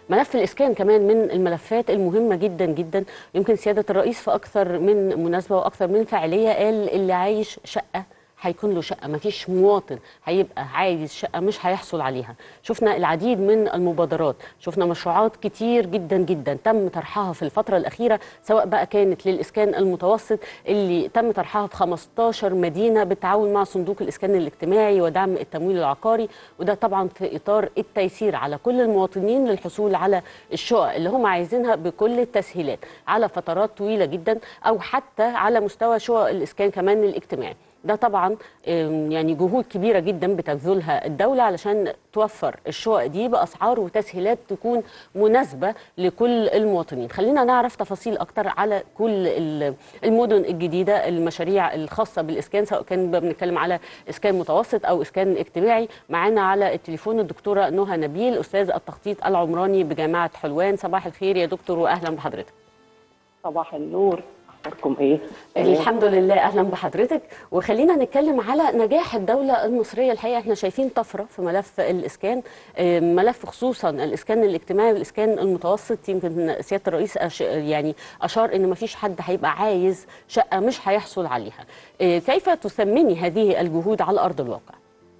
ملف الاسكان كمان من الملفات المهمه جدا جدا يمكن سياده الرئيس في اكثر من مناسبه واكثر من فعاليه قال اللي عايش شقه هيكون له شقه ما فيش مواطن هيبقى عايز شقه مش هيحصل عليها شفنا العديد من المبادرات شفنا مشروعات كتير جدا جدا تم طرحها في الفتره الاخيره سواء بقى كانت للاسكان المتوسط اللي تم طرحها في 15 مدينه بالتعاون مع صندوق الاسكان الاجتماعي ودعم التمويل العقاري وده طبعا في اطار التيسير على كل المواطنين للحصول على الشقق اللي هم عايزينها بكل التسهيلات على فترات طويله جدا او حتى على مستوى شقق الاسكان كمان الاجتماعي ده طبعا آم، يعني جهود كبيره جدا بتبذلها الدوله علشان توفر الشقق دي باسعار وتسهيلات تكون مناسبه لكل المواطنين خلينا نعرف تفاصيل اكتر على كل ال- المدن الجديده المشاريع الخاصه بالاسكان سواء كان بنتكلم على اسكان متوسط او اسكان اجتماعي معانا على التليفون الدكتوره نهى نبيل استاذ التخطيط العمراني بجامعه حلوان صباح الخير يا دكتور واهلا بحضرتك صباح النور اخباركم ايه؟ الحمد لله اهلا بحضرتك وخلينا نتكلم على نجاح الدوله المصريه الحقيقه احنا شايفين طفره في ملف الاسكان آه، ملف خصوصا الاسكان الاجتماعي والاسكان المتوسط يمكن سياده الرئيس أش يعني اشار ان ما فيش حد هيبقى عايز شقه مش هيحصل عليها آه، كيف تثمني هذه الجهود على ارض الواقع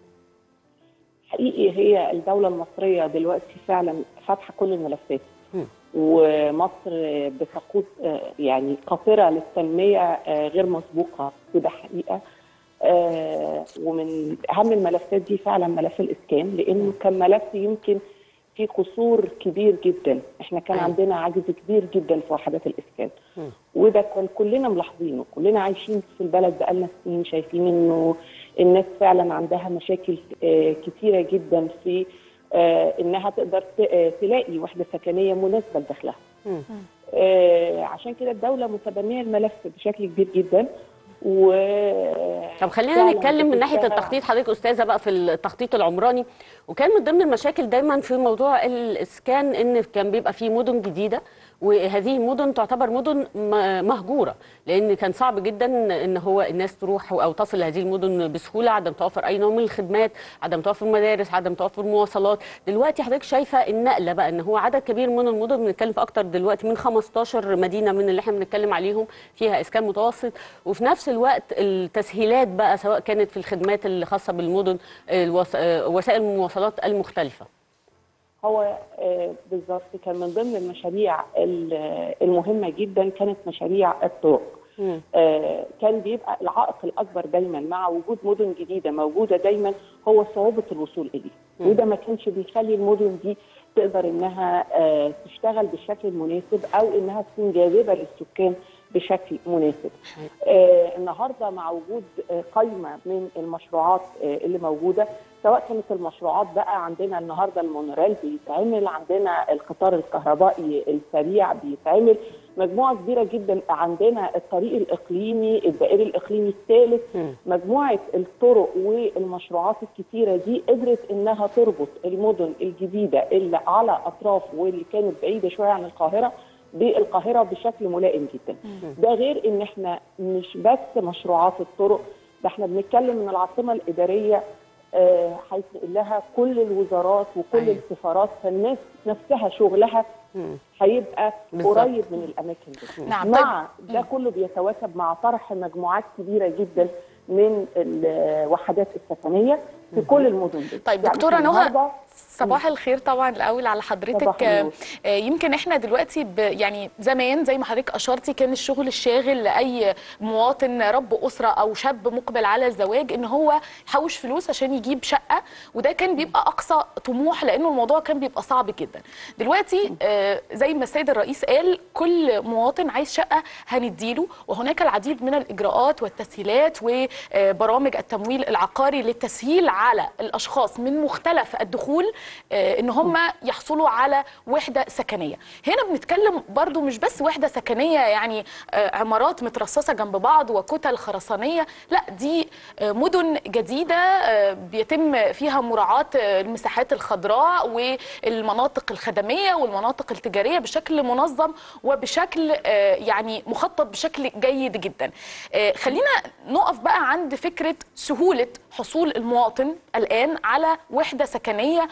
حقيقي هي الدوله المصريه دلوقتي فعلا فاتحه كل الملفات مم. ومصر بتقود آه، يعني قاطره للتنميه آه، غير مسبوقه وده حقيقه آه، ومن اهم الملفات دي فعلا ملف الاسكان لانه كان ملف يمكن في قصور كبير جدا احنا كان أيوة. عندنا عجز كبير جدا في وحدات الاسكان مم. وده كان كلنا ملاحظينه كلنا عايشين في البلد بقالنا سنين شايفين انه الناس فعلا عندها مشاكل آه، كتيره جدا في آه، انها تقدر ت- آه، تلاقي وحده سكنيه مناسبه لدخلها مم. آه، عشان كده الدوله متبنيه الملف بشكل كبير جدا و طب خلينا فعلاً نتكلم من ناحيه بتشتغل التخطيط حضرتك استاذه بقى في التخطيط العمراني وكان من ضمن المشاكل دايما في موضوع الاسكان ان كان بيبقى في مدن جديده وهذه المدن تعتبر مدن م- مهجوره لان كان صعب جدا ان هو الناس تروح او تصل لهذه المدن بسهوله عدم توفر اي نوع من الخدمات عدم توفر مدارس عدم توفر مواصلات دلوقتي حضرتك شايفه النقله بقى ان هو عدد كبير من المدن بنتكلم في اكتر دلوقتي من 15 مدينه من اللي احنا بنتكلم عليهم فيها اسكان متوسط وفي نفس الوقت التسهيلات بقى سواء كانت في الخدمات اللي خاصه بالمدن الوس- آه، وسائل المواصلات المختلفه هو آه، بالظبط كان من ضمن المشاريع ال- المهمه جدا كانت مشاريع الطرق مم. آه، كان بيبقى العائق الاكبر دايما مع وجود مدن جديده موجوده دايما هو صعوبه الوصول اليه وده ما كانش بيخلي المدن دي تقدر انها آه، تشتغل بالشكل المناسب او انها تكون جاذبه للسكان بشكل مناسب. آه النهارده مع وجود آه قائمه من المشروعات آه اللي موجوده سواء كانت المشروعات بقى عندنا النهارده المونوريل بيتعمل عندنا القطار الكهربائي السريع بيتعمل مجموعه كبيره جدا عندنا الطريق الاقليمي الدائري الاقليمي الثالث مم. مجموعه الطرق والمشروعات الكتيره دي قدرت انها تربط المدن الجديده اللي على اطراف واللي كانت بعيده شويه عن القاهره بالقاهره بشكل ملائم جدا. ده غير ان احنا مش بس مشروعات الطرق ده احنا بنتكلم ان العاصمه الاداريه آه، هيتنقل لها كل الوزارات وكل أيوة. السفارات فالناس نفسها شغلها مم. هيبقى بالظبط. قريب من الاماكن دي. نعم، مع ده كله بيتواكب مع طرح مجموعات كبيره جدا من الوحدات السكنيه في كل المدن دي. طيب يعني دكتوره إحنا نهى النهاردة صباح الخير طبعا الاول على حضرتك صباح النور. آه، آه، يمكن احنا دلوقتي ب يعني زمان زي ما حضرتك اشرتي كان الشغل الشاغل لاي مواطن رب اسره او شاب مقبل على الزواج ان هو يحوش فلوس عشان يجيب شقه وده كان بيبقى اقصى طموح لانه الموضوع كان بيبقى صعب جدا دلوقتي آه، زي ما السيد الرئيس قال كل مواطن عايز شقه هنديله وهناك العديد من الاجراءات والتسهيلات وبرامج التمويل العقاري للتسهيل على الاشخاص من مختلف الدخول آه، ان هم يحصلوا على وحده سكنيه هنا بنتكلم برضو مش بس وحده سكنيه يعني آه، عمارات مترصصه جنب بعض وكتل خرسانيه لا دي آه، مدن جديده آه، بيتم فيها مراعاه آه، المساحات الخضراء والمناطق الخدميه والمناطق التجاريه بشكل منظم وبشكل آه، يعني مخطط بشكل جيد جدا آه، خلينا نقف بقى عند فكره سهوله حصول المواطن الان على وحده سكنيه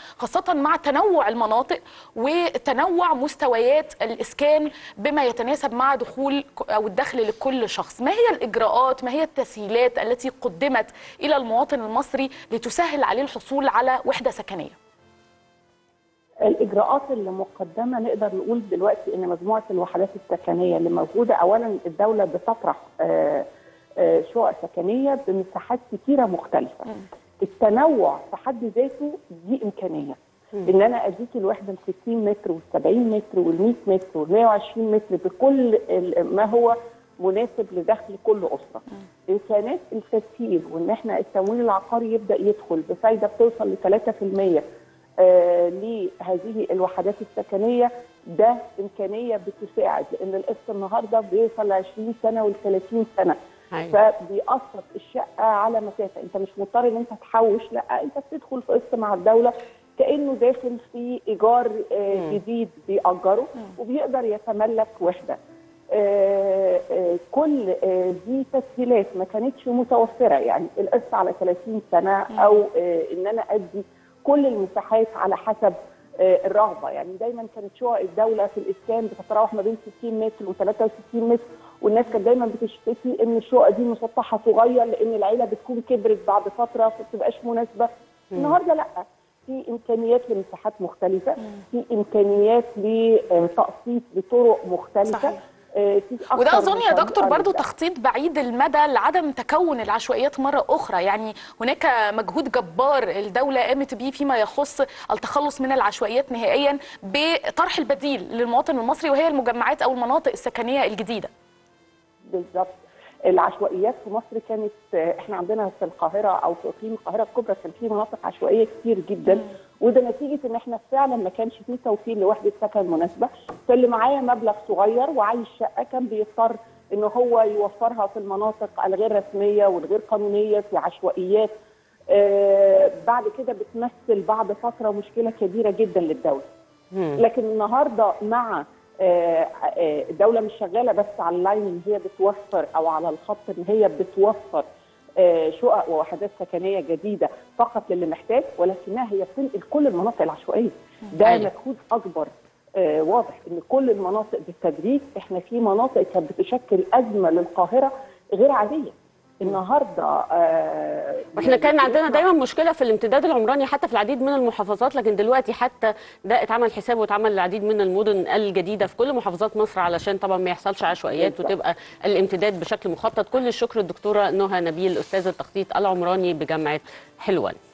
خاصه مع تنوع المناطق وتنوع مستويات الاسكان بما يتناسب مع دخول ك- او الدخل لكل شخص ما هي الاجراءات ما هي التسهيلات التي قدمت الى المواطن المصري لتسهل عليه الحصول على وحده سكنيه الاجراءات اللي مقدمه نقدر نقول دلوقتي ان مجموعه الوحدات السكنيه اللي موجوده اولا الدوله بتطرح آه، آه، شقق سكنيه بمساحات كتيره مختلفه التنوع في حد ذاته دي امكانيه ان انا اديك الوحده ال 60 متر وال 70 متر وال 100 متر وال 120 متر بكل ال- ما هو مناسب لدخل كل اسره. امكانات التسهيل وان احنا التمويل العقاري يبدا يدخل بفايده بتوصل ل 3% آه، لهذه الوحدات السكنيه ده امكانيه بتساعد لان القسط النهارده بيوصل ل 20 سنه وال 30 سنه أيوة. فبيقسط الشقه على مسافه انت مش مضطر ان انت تحوش لا انت بتدخل في قسط مع الدوله كانه داخل في ايجار آه، جديد بيأجره وبيقدر يتملك وحده آه، آه، كل آه، دي تسهيلات ما كانتش متوفره يعني القسط على 30 سنه او آه، ان انا ادي كل المساحات على حسب آه، الرغبه يعني دايما كانت شقق الدوله في الاسكان بتتراوح ما بين 60 متر و63 متر والناس كانت دايما بتشتكي ان الشقق دي مسطحه صغير لان العيله بتكون كبرت بعد فتره فما بتبقاش مناسبه النهارده لا في امكانيات لمساحات مختلفه في امكانيات لتقسيط بطرق مختلفه صحيح. آه، في أكتر وده اظن من يا دكتور طريقة برضو لده. تخطيط بعيد المدى لعدم تكون العشوائيات مره اخرى يعني هناك مجهود جبار الدوله قامت به فيما يخص التخلص من العشوائيات نهائيا بطرح البديل للمواطن المصري وهي المجمعات او المناطق السكنيه الجديده بالظبط العشوائيات في مصر كانت آه، احنا عندنا في القاهره او في اقليم القاهره الكبرى كان في مناطق عشوائيه كتير جدا وده نتيجه ان احنا فعلا ما كانش فيه توفير لوحده سكن مناسبه فاللي معاه مبلغ صغير وعايش شقه كان بيضطر ان هو يوفرها في المناطق الغير رسميه والغير قانونيه في عشوائيات آه بعد كده بتمثل بعد فتره مشكله كبيره جدا للدوله لكن النهارده مع آه، آه، الدوله مش شغاله بس على اللاين ان هي بتوفر او على الخط ان هي بتوفر آه، شقق ووحدات سكنيه جديده فقط للي محتاج ولكنها هي بتنقل كل المناطق العشوائيه ده أيوة. مجهود اكبر آه، واضح ان كل المناطق بالتدريج احنا في مناطق كانت بتشكل ازمه للقاهره غير عاديه النهارده آه، واحنا كان عندنا بنسمع- دايما مشكله في الامتداد العمراني حتى في العديد من المحافظات لكن دلوقتي حتى ده اتعمل حساب واتعمل العديد من المدن الجديده في كل محافظات مصر علشان طبعا ما يحصلش عشوائيات بالظبط. وتبقى الامتداد بشكل مخطط كل الشكر الدكتوره نهى نبيل استاذه التخطيط العمراني بجامعه حلوان